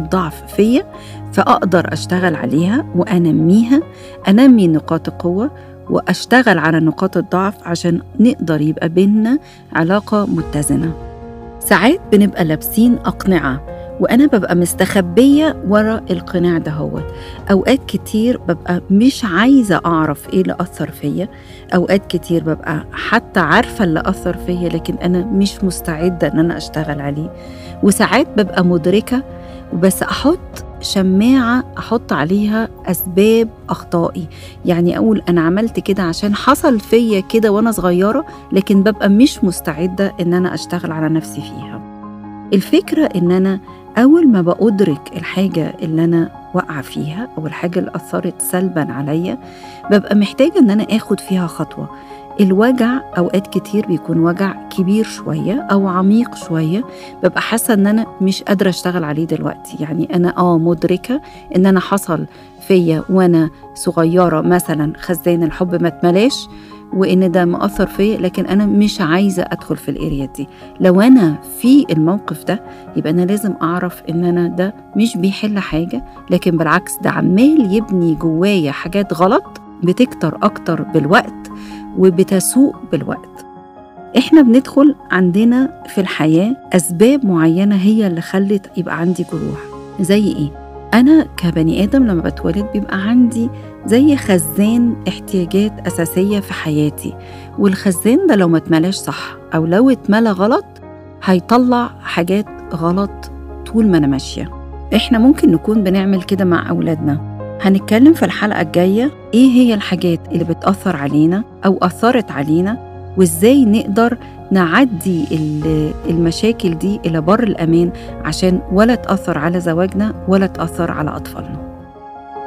ضعف فيا فأقدر أشتغل عليها وأنميها أنمي نقاط القوة وأشتغل على نقاط الضعف عشان نقدر يبقى بينا علاقة متزنة ساعات بنبقى لابسين أقنعة وأنا ببقى مستخبية ورا القناع ده هو أوقات كتير ببقى مش عايزة أعرف إيه اللي أثر فيا أوقات كتير ببقى حتى عارفة اللي أثر فيا لكن أنا مش مستعدة إن أنا أشتغل عليه وساعات ببقى مدركة وبس أحط شماعة أحط عليها أسباب أخطائي يعني أقول أنا عملت كده عشان حصل فيا كده وأنا صغيرة لكن ببقى مش مستعدة إن أنا أشتغل على نفسي فيها الفكرة إن أنا أول ما بأدرك الحاجة اللي أنا واقعة فيها أو الحاجة اللي أثرت سلبا عليا ببقى محتاجة إن أنا آخد فيها خطوة الوجع أوقات كتير بيكون وجع كبير شوية أو عميق شوية ببقى حاسة إن أنا مش قادرة أشتغل عليه دلوقتي يعني أنا آه مدركة إن أنا حصل فيا وأنا صغيرة مثلا خزان الحب ما اتملاش وان ده مأثر فيا لكن انا مش عايزه ادخل في الاريا دي لو انا في الموقف ده يبقى انا لازم اعرف ان انا ده مش بيحل حاجه لكن بالعكس ده عمال يبني جوايا حاجات غلط بتكتر اكتر بالوقت وبتسوء بالوقت احنا بندخل عندنا في الحياه اسباب معينه هي اللي خلت يبقى عندي جروح زي ايه انا كبني ادم لما بتولد بيبقى عندي زي خزان احتياجات اساسيه في حياتي والخزان ده لو ما اتملاش صح او لو اتملى غلط هيطلع حاجات غلط طول ما انا ماشيه احنا ممكن نكون بنعمل كده مع اولادنا هنتكلم في الحلقه الجايه ايه هي الحاجات اللي بتاثر علينا او اثرت علينا وازاي نقدر نعدي المشاكل دي الى بر الامان عشان ولا تاثر على زواجنا ولا تاثر على اطفالنا